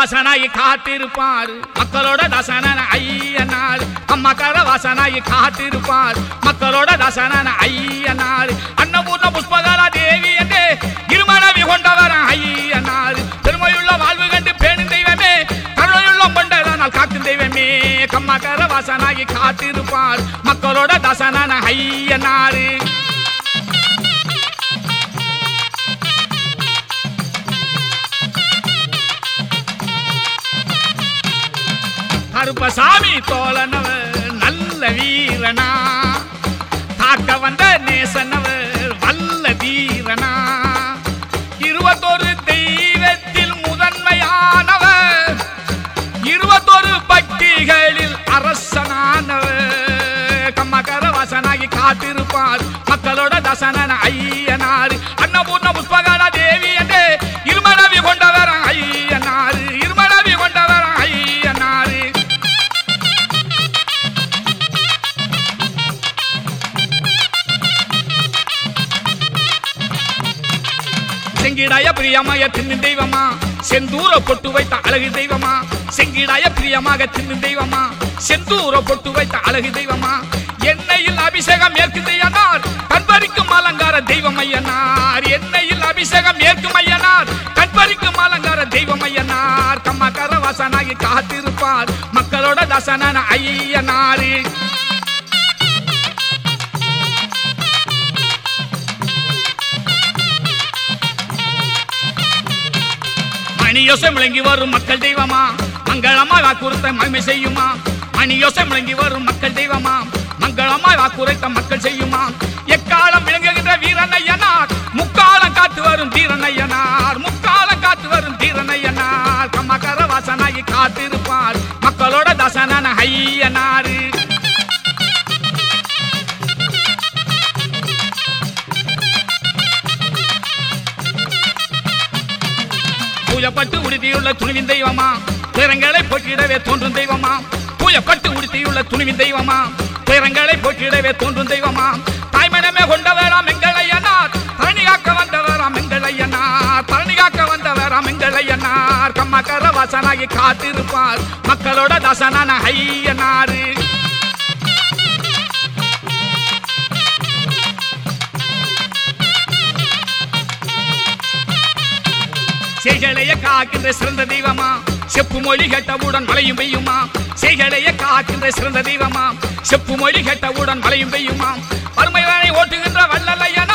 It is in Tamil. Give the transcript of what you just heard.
வாசனாகி காத்திருப்பார் மக்களோட தசனான ஐயனார் அம்மக்கார வாசனாகி காத்திருப்பார் மக்களோட தசனான ஐயனார் அன்னபூர்ண புஷ்பகாரா தேவி என்று இருமனவி கொண்டவர் ஐயனார் பெருமையுள்ள வாழ்வு கண்டு பேணும் தெய்வமே கருணையுள்ளம் கொண்டதனால் காக்கும் தெய்வமே கம்மக்கார வாசனாகி காத்திருப்பார் மக்களோட தசனான ஐயனாரு கருப்பசாமி தோழனவர் நல்ல வீரனா தாக்க வந்த நேசனவர் வல்ல வீரனா இருபத்தொரு தெய்வத்தில் முதன்மையானவர் இருபத்தொரு பக்திகளில் அரசனானவர் கம்மகர வாசனாகி காத்திருப்பார் மக்களோட தசனன ஐயனார் அன்னபூர்ண புஷ்பகார தேவி என்று இருமனவி கொண்டவர் ஐயனார் இருமனவி கொண்டவர் ஐயனார் செங்கிடாய பிரியமாய தின்னு தெய்வமா செந்தூர பொட்டு வைத்த அழகு தெய்வமா செங்கிடாய பிரியமாக தின்னு தெய்வமா செந்தூர பொட்டு வைத்த அழகு தெய்வமா எண்ணெயில் அபிஷேகம் மேற்கு தெய்வனார் கண்பறிக்கும் அலங்கார தெய்வம் ஐயனார் எண்ணெயில் அபிஷேகம் மேற்கும் ஐயனார் கண்பறிக்கும் அலங்கார தெய்வம் ஐயனார் கம்மக்கர வாசனாகி காத்திருப்பார் மக்களோட தசனான ஐயனாரு மணியோசை முழங்கி வரும் மக்கள் தெய்வமா மங்களமா வாக்குறுத்த மகிமை செய்யுமா மணியோசை முழங்கி வரும் மக்கள் தெய்வமா மங்களமா வாக்குரைத்த மக்கள் செய்யுமா எக்காலம் விளங்குகின்ற வீரனையனார் முக்காலம் காத்து வரும் தீரனையனார் முக்காலம் காத்து வரும் தீரனையனார் கம்மகர வாசனாகி காத்திருப்பார் மக்களோட தசனான ஐயனாரு பூஜப்பட்டு உடுத்தியுள்ள துணிவின் தெய்வமா துயரங்களை போக்கிடவே தோன்றும் தெய்வமா பூஜப்பட்டு உடுத்தியுள்ள துணிவின் தெய்வமா துயரங்களை போக்கிடவே தோன்றும் தெய்வமா தாய்மனமே கொண்டவராம் எங்களையனார் தரணி காக்க வந்தவராம் எங்களையனார் தரணி காக்க வந்தவராம் எங்களையனார் கம்மக்கர வாசனாகி காத்திருப்பார் மக்களோட தசனான ஐயனாரு செய்களைய காக்கின்ற சிறந்த தெய்வமா செப்பு மொழி கேட்டவுடன் மழையும் பெய்யுமா செய்களைய காக்கின்ற சிறந்த தெய்வமா செப்பு மொழி கேட்டவுடன் மழையும் பெய்யுமா வறுமையானை ஓட்டுகின்ற வல்லலையன்